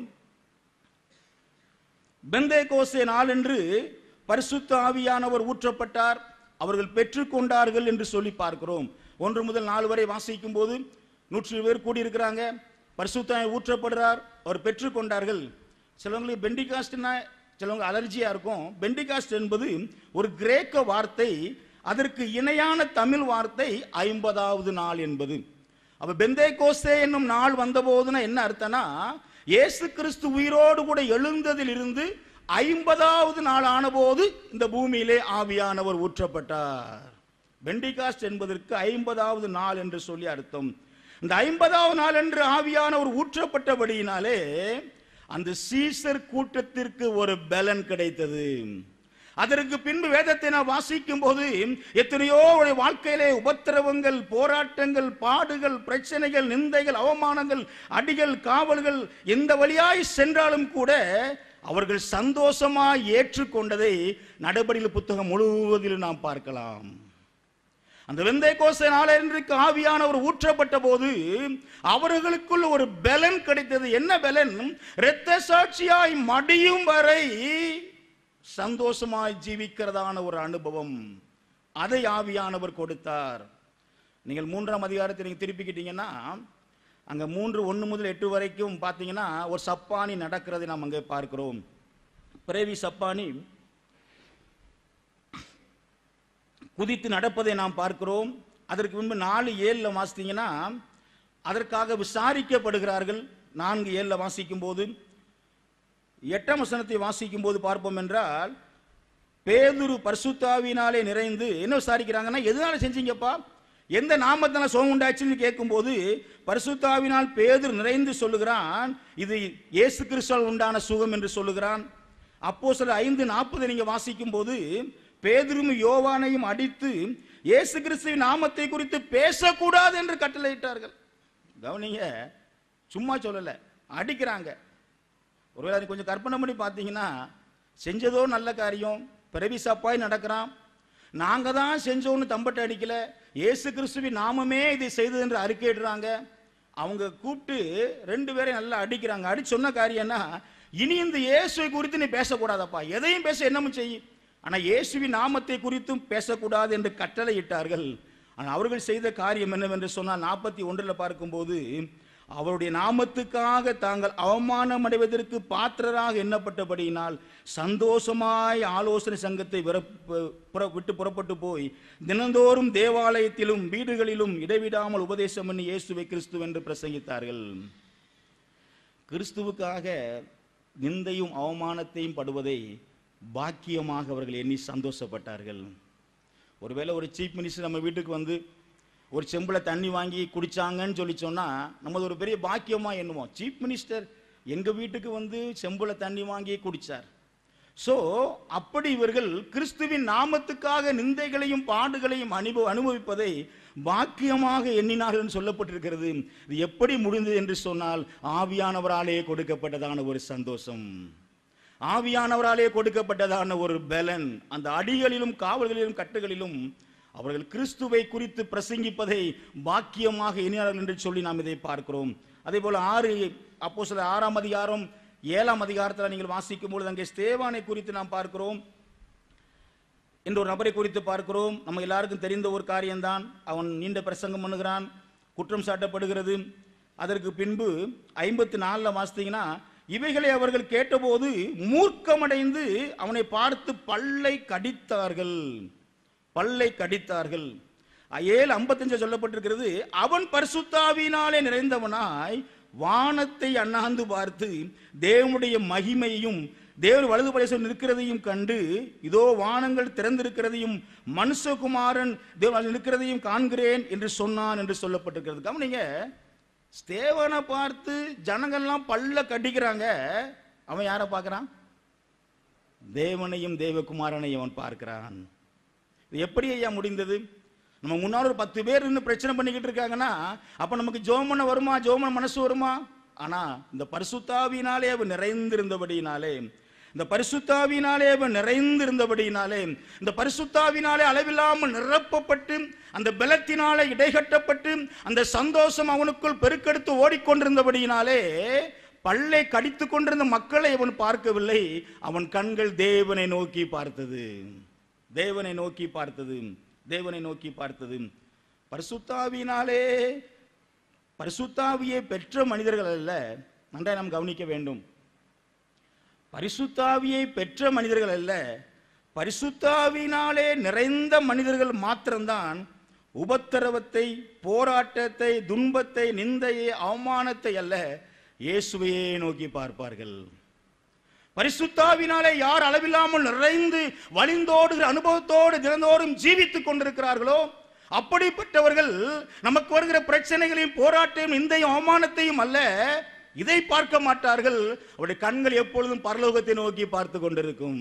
பெந்தே கோசே நாளென்று பரிசுத்த ஆவியானவர் ஊற்றப்பட்டார் அவர்கள் பெற்றுக்கொண்டார்கள் என்று சொல்லி பார்க்கிறோம் ஒன்று முதல் நாலு வரை வாசிக்கும் போது நூற்றி பேர் கூடியிருக்கிறாங்க பரிசுத்த ஊற்றப்படுறார் அவர் பெற்றுக்கொண்டார்கள் சிலவங்களுக்கு பெண்டிகாஸ்ட்னா சிலவங்க அலர்ஜியா இருக்கும் பெண்டிகாஸ்ட் என்பது ஒரு கிரேக்க வார்த்தை அதற்கு இணையான தமிழ் வார்த்தை ஐம்பதாவது நாள் என்பது அப்ப பெந்தே கோஸ்தே என்னும் நாள் வந்தபோதுனா என்ன அர்த்தம்னா இயேசு கிறிஸ்து உயிரோடு கூட எழுந்ததில் இருந்து ஐம்பதாவது நாள் ஆனபோது இந்த பூமியிலே ஆவியானவர் ஊற்றப்பட்டார் பெண்டிகாஸ்ட் என்பதற்கு ஐம்பதாவது நாள் என்று சொல்லி அர்த்தம் இந்த ஐம்பதாவது நாள் என்று ஆவியானவர் ஊற்றப்பட்டபடியினாலே அந்த சீசர் கூட்டத்திற்கு ஒரு பலன் கிடைத்தது அதற்கு பின்பு வேதத்தை நான் வாசிக்கும் போது எத்தனையோ உடைய வாழ்க்கையிலே உபத்திரவங்கள் போராட்டங்கள் பாடுகள் பிரச்சனைகள் நிந்தைகள் அவமானங்கள் அடிகள் காவல்கள் எந்த வழியாய் சென்றாலும் கூட அவர்கள் சந்தோஷமாய் ஏற்றுக்கொண்டதை நடபடியில் புத்தகம் முழுவதிலும் நாம் பார்க்கலாம் அந்த வெந்தை கோச நாளன்றைக்கு ஆவியானவர் ஊற்றப்பட்ட போது அவர்களுக்குள் ஒரு பலன் கிடைத்தது என்ன பலன் இரத்த சாட்சியாய் மடியும் வரை சந்தோஷமாய் ஜீவிக்கிறதான ஒரு அனுபவம் அதை ஆவியானவர் கொடுத்தார் நீங்கள் மூன்றாம் அதிகாரத்தை நீங்க திருப்பிக்கிட்டீங்கன்னா அங்க மூன்று ஒன்று முதல் எட்டு வரைக்கும் பார்த்தீங்கன்னா ஒரு சப்பானி நடக்கிறதை நாம் அங்கே பார்க்கிறோம் பிரேவி சப்பானி குதித்து நடப்பதை நாம் பார்க்கிறோம் அதற்கு முன்பு நாலு ஏழில் வாசித்தீங்கன்னா அதற்காக விசாரிக்கப்படுகிறார்கள் நான்கு ஏழில் வாசிக்கும் போது எட்டாம் வசனத்தை வாசிக்கும் போது பார்ப்போம் என்றால் பேதுரு பரிசுத்தாவினாலே நிறைந்து என்ன விசாரிக்கிறாங்கன்னா எதனால செஞ்சீங்கப்பா எந்த நாமத்தால சோகம் உண்டாச்சுன்னு கேட்கும்போது பரிசுத்தாவினால் பேதுரு நிறைந்து சொல்லுகிறான் இது இயேசு கிறிஸ்துவால் உண்டான சுகம் என்று சொல்லுகிறான் அப்போ சில ஐந்து நாற்பது நீங்க வாசிக்கும் போது பேதுரும் யோவானையும் அடித்து இயேசு கிறிஸ்துவின் நாமத்தை குறித்து பேசக்கூடாது என்று கட்டளையிட்டார்கள் கவனிங்க சும்மா சொல்லல அடிக்கிறாங்க ஒருவேளை அது கொஞ்சம் கற்பனை பண்ணி பார்த்தீங்கன்னா செஞ்சதோ நல்ல காரியம் பிறவி சப்பாய் நடக்கிறான் நாங்க தான் செஞ்சோன்னு தம்பட்டை அடிக்கல இயேசு கிறிஸ்துவின் நாமமே இதை செய்தது என்று அறிக்கையிடுறாங்க அவங்க கூப்பிட்டு ரெண்டு பேரையும் நல்லா அடிக்கிறாங்க அடிச்சு சொன்ன காரியம்னா இனி இந்த இயேசுவை குறித்து நீ பேசக்கூடாதப்பா எதையும் பேச என்னமும் செய்யும் ஆனா இயேசுவின் நாமத்தை குறித்தும் பேசக்கூடாது என்று கட்டளையிட்டார்கள் ஆனால் அவர்கள் செய்த காரியம் என்னவென்று சொன்னால் நாற்பத்தி ஒன்றில் பார்க்கும்போது அவருடைய நாமத்துக்காக தாங்கள் அவமானம் அடைவதற்கு பாத்திரராக எண்ணப்பட்டபடியினால் சந்தோஷமாய் ஆலோசனை சங்கத்தை விரப்ப- புற- விட்டு புறப்பட்டு போய் தினந்தோறும் தேவாலயத்திலும் வீடுகளிலும் இடைவிடாமல் உபதேசம் பண்ணி இயேசுவை கிறிஸ்து என்று பிரசங்கித்தார்கள் கிறிஸ்துவுக்காக நிந்தையும் அவமானத்தையும் படுவதை பாக்கியமாக அவர்கள் எண்ணி சந்தோஷப்பட்டார்கள் ஒருவேளை ஒரு சீஃப் மினிஸ்டர் நம்ம வீட்டுக்கு வந்து ஒரு செம்புல தண்ணி வாங்கி குடிச்சாங்கன்னு சொல்லி சொன்னா நமது ஒரு பெரிய பாக்கியமா எண்ணுவோம் சீஃப் மினிஸ்டர் எங்க வீட்டுக்கு வந்து செம்புல தண்ணி வாங்கி குடிச்சார் சோ அப்படி இவர்கள் கிறிஸ்துவின் நாமத்துக்காக நிந்தைகளையும் பாடுகளையும் அனுபவ அனுபவிப்பதை பாக்கியமாக எண்ணினார்கள் என்று சொல்லப்பட்டிருக்கிறது இது எப்படி முடிந்தது என்று சொன்னால் ஆவியானவராலே கொடுக்கப்பட்டதான ஒரு சந்தோஷம் ஆவியானவராலே கொடுக்கப்பட்டதான ஒரு பலன் அந்த அடிகளிலும் காவல்களிலும் கட்டுகளிலும் அவர்கள் கிறிஸ்துவை குறித்து பிரசங்கிப்பதை பாக்கியமாக எண்ணினார்கள் என்று சொல்லி நாம் இதை பார்க்கிறோம் அதே போல ஆறு அப்போ சில ஆறாம் அதிகாரம் ஏழாம் அதிகாரத்தில் நீங்கள் வாசிக்கும் பொழுது அங்கே ஸ்தேவானை குறித்து நாம் பார்க்கிறோம் என்ற ஒரு நபரை குறித்து பார்க்கிறோம் நம்ம எல்லாருக்கும் தெரிந்த ஒரு காரியம்தான் அவன் நீண்ட பிரசங்கம் பண்ணுகிறான் குற்றம் சாட்டப்படுகிறது அதற்கு பின்பு ஐம்பத்தி நாலில் வாசித்தீங்கன்னா இவைகளை அவர்கள் கேட்டபோது மூர்க்கமடைந்து அவனை பார்த்து பல்லை கடித்தார்கள் பல்லை கடித்தார்கள் ஏழு ஐம்பத்தஞ்சு சொல்லப்பட்டிருக்கிறது அவன் பரிசுத்தாவினாலே நிறைந்தவனாய் வானத்தை அண்ணாந்து பார்த்து தேவனுடைய மகிமையையும் தேவன் வலது படைசம் நிற்கிறதையும் கண்டு இதோ வானங்கள் திறந்திருக்கிறதையும் மனுஷகுமாரன் தேவன் நிற்கிறதையும் காண்கிறேன் என்று சொன்னான் என்று சொல்லப்பட்டிருக்கிறது கவனிங்க ஸ்தேவனை பார்த்து ஜனங்கள்லாம் பல்ல கடிக்கிறாங்க அவன் யாரை பார்க்கறான் தேவனையும் தேவகுமாரனையும் அவன் பார்க்கிறான் இது எப்படி ஐயா முடிந்தது நம்ம முன்னாடி ஒரு பத்து பேர் இருந்து பிரச்சனை பண்ணிக்கிட்டு இருக்காங்கன்னா அப்ப நமக்கு ஜோமன வருமா ஜோமன மனசு வருமா ஆனா இந்த பரிசுத்தாவினாலே அவன் நிறைந்திருந்தபடியினாலே இந்த பரிசுத்தாவினாலே அவன் நிறைந்திருந்தபடியினாலே இந்த பரிசுத்தாவினாலே அளவில்லாமல் நிரப்பப்பட்டு அந்த பலத்தினாலே இடைகட்டப்பட்டு அந்த சந்தோஷம் அவனுக்குள் பெருக்கெடுத்து ஓடிக்கொண்டிருந்தபடியினாலே பல்லை கடித்து கொண்டிருந்த மக்களை அவன் பார்க்கவில்லை அவன் கண்கள் தேவனை நோக்கி பார்த்தது தேவனை நோக்கி பார்த்தது தேவனை நோக்கி பார்த்தது பரிசுத்தாவினாலே பரிசுத்தாவியை பெற்ற மனிதர்கள் அல்ல நன்றாய் நாம் கவனிக்க வேண்டும் பரிசுத்தாவியை பெற்ற மனிதர்கள் அல்ல பரிசுத்தாவினாலே நிறைந்த மனிதர்கள் மாத்திரம்தான் உபத்திரவத்தை போராட்டத்தை துன்பத்தை நிந்தையை அவமானத்தை அல்ல இயேசுவையே நோக்கி பார்ப்பார்கள் பரிசுத்தாவினாலே யார் அளவில்லாமல் நிறைந்து வழிந்தோடுகிற அனுபவத்தோடு தினந்தோறும் ஜீவித்துக் கொண்டிருக்கிறார்களோ அப்படிப்பட்டவர்கள் நமக்கு வருகிற பிரச்சனைகளையும் போராட்டையும் இந்தையும் அவமானத்தையும் அல்ல இதை பார்க்க மாட்டார்கள் அவருடைய கண்கள் எப்பொழுதும் பரலோகத்தை நோக்கி பார்த்து கொண்டிருக்கும்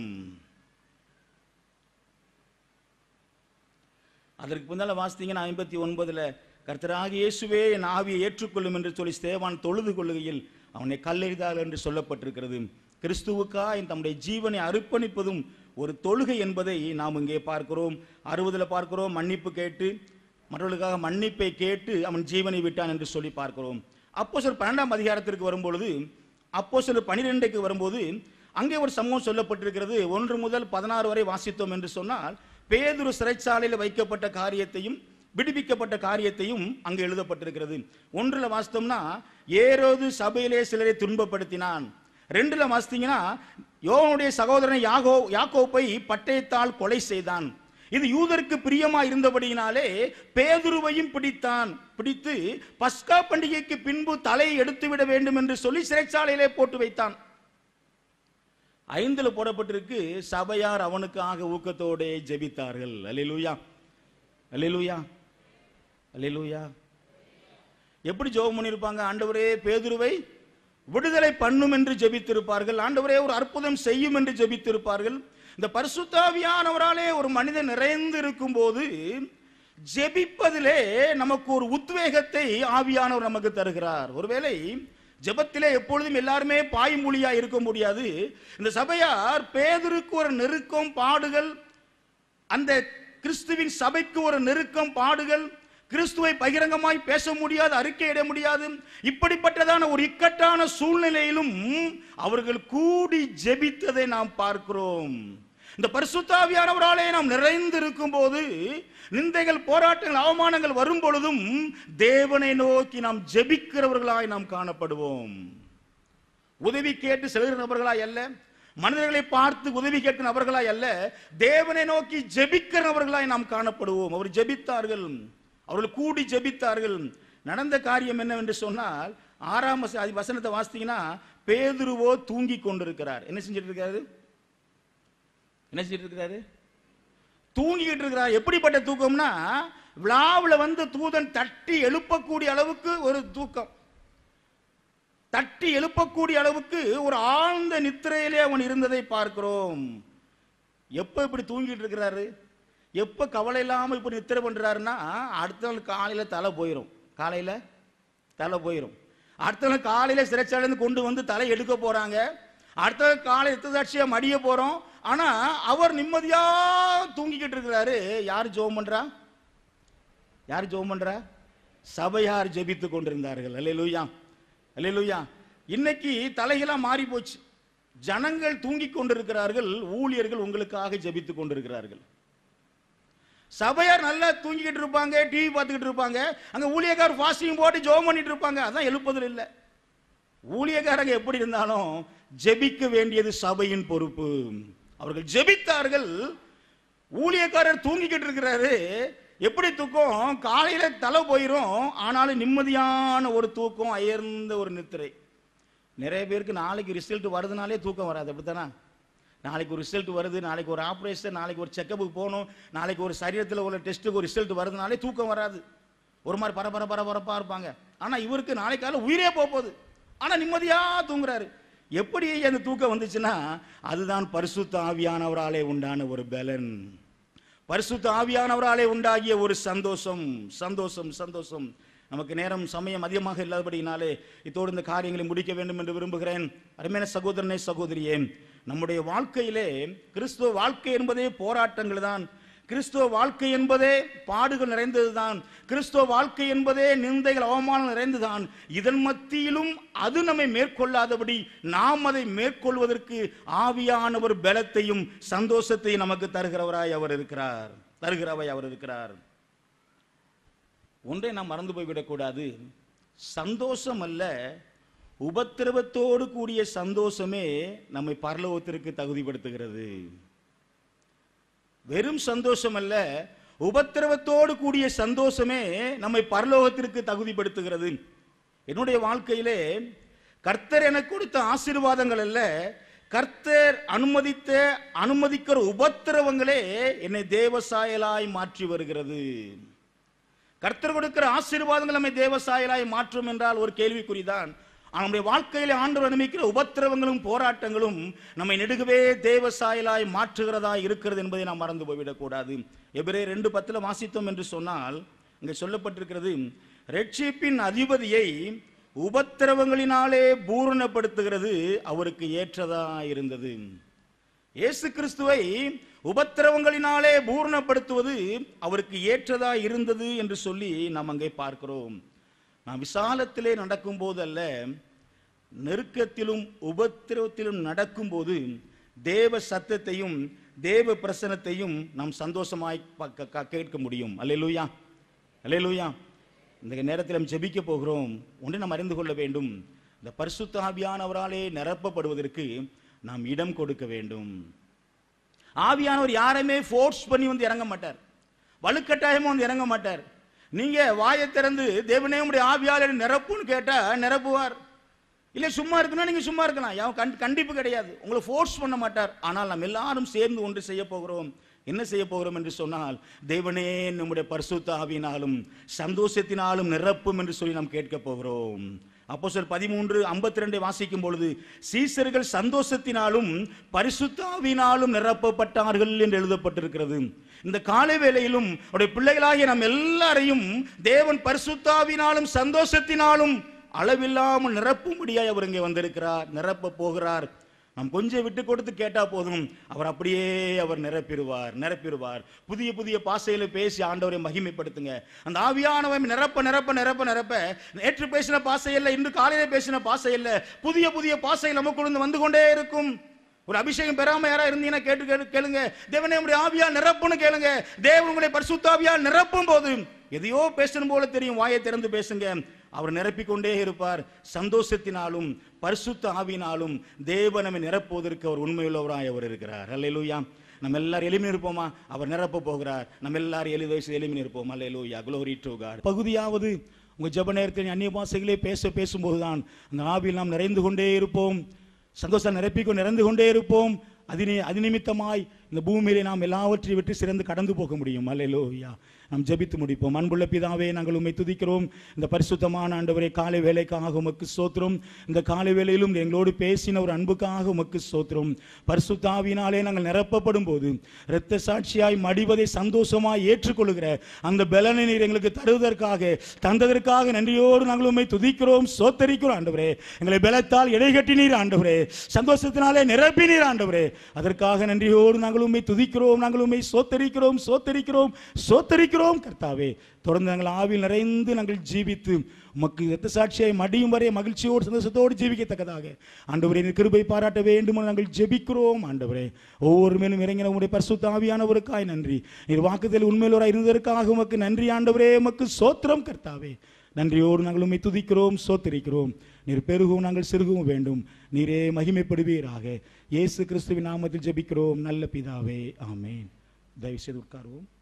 அதற்கு முன்னால வாசித்தீங்கன்னா ஐம்பத்தி ஒன்பதுல கர்த்தராக இயேசுவே என் ஆவியை ஏற்றுக்கொள்ளும் என்று சொல்லி ஸ்தேவான் தொழுது கொள்ளுகையில் அவனை கல்லெறிதாள் என்று சொல்லப்பட்டிருக்கிறது கிறிஸ்துவுக்காய் தம்முடைய ஜீவனை அர்ப்பணிப்பதும் ஒரு தொழுகை என்பதை நாம் இங்கே பார்க்கிறோம் அறுபதுல பார்க்கிறோம் மன்னிப்பு கேட்டு மற்றவர்களுக்காக மன்னிப்பை கேட்டு அவன் ஜீவனை விட்டான் என்று சொல்லி பார்க்கிறோம் அப்போ சில பன்னெண்டாம் அதிகாரத்திற்கு வரும்பொழுது அப்போ சில பனிரெண்டுக்கு வரும்போது அங்கே ஒரு சம்பவம் சொல்லப்பட்டிருக்கிறது ஒன்று முதல் பதினாறு வரை வாசித்தோம் என்று சொன்னால் பேதுரு சிறைச்சாலையில் வைக்கப்பட்ட காரியத்தையும் விடுவிக்கப்பட்ட காரியத்தையும் அங்கே எழுதப்பட்டிருக்கிறது ஒன்றுல வாசித்தோம்னா ஏரோது சபையிலே சிலரை துன்பப்படுத்தினான் ரெண்டுல வாசித்தீங்கன்னா யோவனுடைய சகோதரன் யாகோ யாக்கோப்பை பட்டயத்தால் கொலை செய்தான் இது யூதருக்கு பிரியமா இருந்தபடியினாலே பேதுருவையும் பிடித்தான் பிடித்து பஸ்கா பண்டிகைக்கு பின்பு தலையை எடுத்து விட வேண்டும் என்று சொல்லி சிறைச்சாலையிலே போட்டு வைத்தான் ஐந்துல போடப்பட்டிருக்கு சபையார் அவனுக்காக ஊக்கத்தோடே ஜெபித்தார்கள் அல்லேலூயா அல்லேலூயா அல்லேலூயா எப்படி ஜெபம் பண்ணியிருப்பாங்க ஆண்டவரே பேதுருவை விடுதலை பண்ணும் என்று ஜெபித்திருப்பார்கள் ஆண்டவரே ஒரு அற்புதம் செய்யும் என்று ஜெபித்திருப்பார்கள் இந்த பரிசுத்தாவியானவராலே ஒரு மனிதன் நிறைந்து இருக்கும்போது ஜெபிப்பதிலே நமக்கு ஒரு உத்வேகத்தை ஆவியானவர் நமக்கு தருகிறார் ஒருவேளை ஜெபத்திலே எப்பொழுதும் எல்லாருமே பாய்மொழியா இருக்க முடியாது இந்த சபையார் பேதருக்கு ஒரு நெருக்கம் பாடுகள் அந்த கிறிஸ்துவின் சபைக்கு ஒரு நெருக்கம் பாடுகள் கிறிஸ்துவை பகிரங்கமாய் பேச முடியாது அறிக்கையிட முடியாது இப்படிப்பட்டதான ஒரு இக்கட்டான சூழ்நிலையிலும் அவர்கள் கூடி ஜெபித்ததை நாம் பார்க்கிறோம் இந்த பரிசுத்தாவியானவராலே நாம் நிறைந்து இருக்கும் போது நிந்தைகள் போராட்டங்கள் அவமானங்கள் வரும் பொழுதும் தேவனை நோக்கி நாம் ஜெபிக்கிறவர்களாய் நாம் காணப்படுவோம் உதவி கேட்டு செல்கிற நபர்களாய் அல்ல மனிதர்களை பார்த்து உதவி கேட்கிற நபர்களாய் அல்ல தேவனை நோக்கி ஜெபிக்கிற நபர்களாய் நாம் காணப்படுவோம் அவர் ஜெபித்தார்கள் அவர்கள் கூடி ஜெபித்தார்கள் நடந்த காரியம் என்னவென்று சொன்னால் ஆறாம் வச- அது வசனத்தை வாசித்தீங்கன்னா பேதுருவோ தூங்கி கொண்டிருக்கிறார் என்ன செஞ்சிட்டு இருக்காரு என்ன செஞ்சிட்டு இருக்கிறாரு தூங்கிக்கிட்டு இருக்கிறார் எப்படிப்பட்ட தூக்கம்னா விழாவுல வந்து தூதன் தட்டி எழுப்பக்கூடிய அளவுக்கு ஒரு தூக்கம் தட்டி எழுப்பக்கூடிய அளவுக்கு ஒரு ஆழ்ந்த நித்திரையிலே அவன் இருந்ததை பார்க்கிறோம் எப்ப இப்படி தூங்கிட்டு இருக்கிறாரு எப்ப கவலை இல்லாம இப்ப நித்திரை பண்றாருன்னா அடுத்த நாள் காலையில தலை போயிடும் காலையில தலை போயிடும் அடுத்த நாள் காலையில சிறைச்சாலையில கொண்டு வந்து தலை எடுக்க போறாங்க அடுத்த நாள் காலை எத்ததாட்சியா மடிய போறோம் ஆனா அவர் நிம்மதியா தூங்கிக்கிட்டு இருக்கிறாரு யார் ஜோம் பண்றா யார் ஜெபம் பண்றா சபையார் ஜெபித்து கொண்டிருந்தார்கள் அல்லேலூயா அல்லேலூயா இன்னைக்கு தலைகளாக மாறி போச்சு ஜனங்கள் தூங்கிக் கொண்டிருக்கிறார்கள் ஊழியர்கள் உங்களுக்காக ஜெபித்து கொண்டிருக்கிறார்கள் சபையார் நல்லா தூங்கிக்கிட்டு இருப்பாங்க டிவி பார்த்துக்கிட்டு இருப்பாங்க அங்க ஊழியக்கார் ஃபாஸ்டிங் போட்டு ஜெபம் பண்ணிட்டு இருப்பாங்க அதான் எழுப்புதல் இல்லை ஊழியக்காரங்க எப்படி இருந்தாலும் ஜெபிக்க வேண்டியது சபையின் பொறுப்பு அவர்கள் ஜெபித்தார்கள் ஊழியக்காரர் தூங்கிக்கிட்டு இருக்கிறாரு எப்படி தூக்கம் காலையில தலை போயிரும் ஆனாலும் நிம்மதியான ஒரு தூக்கம் அயர்ந்த ஒரு நித்திரை நிறைய பேருக்கு நாளைக்கு ரிசல்ட் வருதுனாலே தூக்கம் வராது அப்படித்தானே நாளைக்கு ஒரு ரிசல்ட் வருது நாளைக்கு ஒரு ஆப்ரேஷன் நாளைக்கு ஒரு செக்கப்புக்கு போகணும் நாளைக்கு ஒரு சரீரத்தில் உள்ள டெஸ்ட்டுக்கு ஒரு ரிசல்ட் வருதுனாலே தூக்கம் வராது ஒரு மாதிரி பரபர பரபரப்பா இருப்பாங்க ஆனா இவருக்கு நாளைக்கு காலை உயிரே போக போகுது ஆனா நிம்மதியா தூங்குறாரு எப்படி அந்த தூக்கம் வந்துச்சுன்னா அதுதான் பரிசுத்த ஆவியானவராலே உண்டான ஒரு பலன் பரிசுத்த ஆவியானவராலே உண்டாகிய ஒரு சந்தோஷம் சந்தோஷம் சந்தோஷம் நமக்கு நேரம் சமயம் அதிகமாக இல்லாதபடினாலே இத்தோடு இந்த காரியங்களை முடிக்க வேண்டும் என்று விரும்புகிறேன் அருமையான சகோதரனே சகோதரியே நம்முடைய வாழ்க்கையிலே கிறிஸ்துவ வாழ்க்கை என்பதே போராட்டங்கள் தான் கிறிஸ்துவ வாழ்க்கை என்பதே பாடுகள் நிறைந்ததுதான் கிறிஸ்துவ வாழ்க்கை என்பதே நிந்தைகள் அவமானம் நிறைந்ததுதான் இதன் மத்தியிலும் அது நம்மை மேற்கொள்ளாதபடி நாம் அதை மேற்கொள்வதற்கு ஆவியானவர் பலத்தையும் சந்தோஷத்தையும் நமக்கு தருகிறவராய் அவர் இருக்கிறார் தருகிறவராய் அவர் இருக்கிறார் ஒன்றை நாம் மறந்து போய்விடக்கூடாது சந்தோஷம் அல்ல உபத்திரவத்தோடு கூடிய சந்தோஷமே நம்மை பரலோகத்திற்கு தகுதிப்படுத்துகிறது வெறும் சந்தோஷம் அல்ல உபத்திரவத்தோடு கூடிய சந்தோஷமே நம்மை பரலோகத்திற்கு தகுதிப்படுத்துகிறது என்னுடைய வாழ்க்கையிலே கர்த்தர் எனக்கு கொடுத்த ஆசீர்வாதங்கள் அல்ல கர்த்தர் அனுமதித்த அனுமதிக்கிற உபத்திரவங்களே என்னை தேவசாயலாய் மாற்றி வருகிறது கர்த்தர் கொடுக்கிற ஆசீர்வாதங்கள் நம்மை தேவசாயலாய் மாற்றும் என்றால் ஒரு கேள்விக்குறிதான் ஆனால் நம்முடைய வாழ்க்கையிலே ஆண்டவர் அனுமதிக்கிற உபத்திரவங்களும் போராட்டங்களும் நம்மை நெடுகவே தேவசாயலாய் மாற்றுகிறதா இருக்கிறது என்பதை நாம் மறந்து போய்விடக்கூடாது எபிரே ரெண்டு பத்துல வாசித்தோம் என்று சொன்னால் இங்கே சொல்லப்பட்டிருக்கிறது ரட்சிப்பின் அதிபதியை உபத்திரவங்களினாலே பூரணப்படுத்துகிறது அவருக்கு ஏற்றதா இருந்தது இயேசு கிறிஸ்துவை உபத்திரவங்களினாலே பூரணப்படுத்துவது அவருக்கு ஏற்றதா இருந்தது என்று சொல்லி நாம் அங்கே பார்க்கிறோம் நாம் விசாலத்திலே நடக்கும்போது அல்ல நெருக்கத்திலும் உபத்திரவத்திலும் நடக்கும்போது தேவ சத்தத்தையும் தேவ பிரசனத்தையும் நாம் சந்தோஷமாய் ப- க- க- கேட்க முடியும் அல்லேலூயா அல்லேலூயா இந்த நேரத்தில் நாம் ஜெபிக்க போகிறோம் ஒன்றை நாம் அறிந்து கொள்ள வேண்டும் இந்த பரிசுத்த ஆவியானவராலே நிரப்பப்படுவதற்கு நாம் இடம் கொடுக்க வேண்டும் ஆவியானவர் யாரையுமே ஃபோர்ஸ் பண்ணி வந்து இறங்க மாட்டார் வலுக்கட்டாயமா வந்து இறங்க மாட்டார் நீங்க வாயை திறந்து தேவனே உடைய ஆவியாளர் நிரப்புன்னு கேட்டா நிரப்புவார் இல்ல சும்மா இருக்கணும் நீங்க சும்மா இருக்கலாம் யாவும் கண் கண்டிப்பு கிடையாது உங்களை ஃபோர்ஸ் பண்ண மாட்டார் ஆனால் நாம் எல்லாரும் சேர்ந்து ஒன்று செய்ய போகிறோம் என்ன செய்ய போகிறோம் என்று சொன்னால் தேவனே நம்முடைய பரிசுத்த ஆவியினாலும் சந்தோஷத்தினாலும் நிரப்பும் என்று சொல்லி நாம் கேட்க போகிறோம் அப்போ சொல் பதிமூன்று ஐம்பத்தி ரெண்டை வாசிக்கும் பொழுது சீசர்கள் சந்தோஷத்தினாலும் பரிசுத்தாவினாலும் நிரப்பப்பட்டார்கள் என்று எழுதப்பட்டிருக்கிறது இந்த காலை வேளையிலும் அவருடைய பிள்ளைகளாகிய நாம் எல்லாரையும் தேவன் பரிசுத்தாவினாலும் சந்தோஷத்தினாலும் அளவில்லாமல் நிரப்பும்படியாய் அவர் இங்கே வந்திருக்கிறார் நிரப்ப போகிறார் நாம் கொஞ்சம் விட்டு கொடுத்து கேட்டா போதும் அவர் அப்படியே அவர் நிரப்பிடுவார் நிரப்பிடுவார் புதிய புதிய பாசையில பேசி ஆண்டவரை மகிமைப்படுத்துங்க அந்த ஆவியானவன் நிரப்ப நிரப்ப நிரப்ப நிரப்ப நேற்று பேசின பாசை இல்ல இன்று காலையில பேசின பாசை இல்ல புதிய புதிய பாசை நமக்குள்ள வந்து கொண்டே இருக்கும் ஒரு அபிஷேகம் பெறாம யாரா இருந்தீங்கன்னா கேட்டு கேளு கேளுங்க தேவனே உங்களுடைய ஆவியா நிரப்புன்னு கேளுங்க தேவன் உங்களுடைய பரிசுத்தாவியா நிரப்பும் போது எதையோ பேசணும் போல தெரியும் வாயை திறந்து பேசுங்க அவர் நிரப்பிக் கொண்டே இருப்பார் சந்தோஷத்தினாலும் பரிசுத்த ஆவியினாலும் தேவன் நம்மை நிரப்புவதற்கு அவர் உண்மையுள்ளவராய் அவர் இருக்கிறார் அல்லேலூயா நம்ம எல்லாரும் எளிமையாக இருப்போமா அவர் நிரப்ப போகிறார் நம்ம எல்லாரும் எழுதி வயசு எளிமையாக இருப்போம் அல்லேலூயா க்ளோரி டு காட் பகுதியாவது உங்க ஜெப நேரத்தில் அந்நிய பாஷைகளே பேச பேசும்போதுதான் அந்த ஆவியில் நாம் நிறைந்து கொண்டே இருப்போம் சந்தோஷம் நிரப்பிக்கொண்டு நிறைந்து கொண்டே இருப்போம் அதினி அதிநிமித்தமாய் இந்த பூமியிலே நாம் எல்லாவற்றையும் விட்டு சிறந்து கடந்து போக முடியும் அல்லேலூயா நாம் ஜெபித்து முடிப்போம் அன்புள்ள பிதாவே நாங்கள் உம்மை துதிக்கிறோம் இந்த பரிசுத்தமான ஆண்டவரே காலை வேலைக்காக உமக்கு சோத்திரம் இந்த காலை வேளையிலும் எங்களோடு பேசின ஒரு அன்புக்காக உமக்கு சோத்திரம் பரிசுத்தாவினாலே நாங்கள் நிரப்பப்படும் போது இரத்த சாட்சியாய் மடிவதை சந்தோஷமாய் ஏற்றுக்கொள்கிற அந்த பலனை நீர் எங்களுக்கு தருவதற்காக தந்ததற்காக நன்றியோடு நாங்கள் உம்மை துதிக்கிறோம் சோத்தரிக்கிறோம் ஆண்டவரே எங்களை பலத்தால் இடைகட்டி நீர் ஆண்டவரே சந்தோஷத்தினாலே நிரப்பி நீர் ஆண்டவரே அதற்காக நன்றியோடு நாங்கள் உம்மை துதிக்கிறோம் நாங்கள் உம்மை சோத்தரிக்கிறோம் சோத்தரிக்கிறோம் சோத்தரிக்கிறோம் கர்த்தாவே தொடர்ந்து நாங்கள் ஆவில் நிறைந்து நாங்கள் ஜீவித்து உமக்கு இரத்த சாட்சியாய் மடியும் வரை மகிழ்ச்சியோடு சந்தோஷத்தோடு ஜீவிக்கத்தக்கதாக ஆண்டவரே நீர் கிருபை பாராட்ட வேண்டும் என்று நாங்கள் ஜெபிக்கிறோம் ஆண்டவரே ஒவ்வொரு மேலும் இறங்கின உங்களுடைய பரிசுத்த ஆவியானவருக்காய் நன்றி நீர் வாக்குதல் உண்மையிலோராய் இருந்ததற்காக உமக்கு நன்றி ஆண்டவரே உமக்கு சோத்திரம் கர்த்தாவே நன்றியோடு நாங்கள் உம்மை துதிக்கிறோம் சோத்திரிக்கிறோம் நீர் பெருகவும் நாங்கள் சிறுகவும் வேண்டும் நீரே மகிமைப்படுவீராக இயேசு கிறிஸ்துவின் நாமத்தில் ஜெபிக்கிறோம் நல்ல பிதாவே ஆமென் தயவு செய்து உட்காருவோம்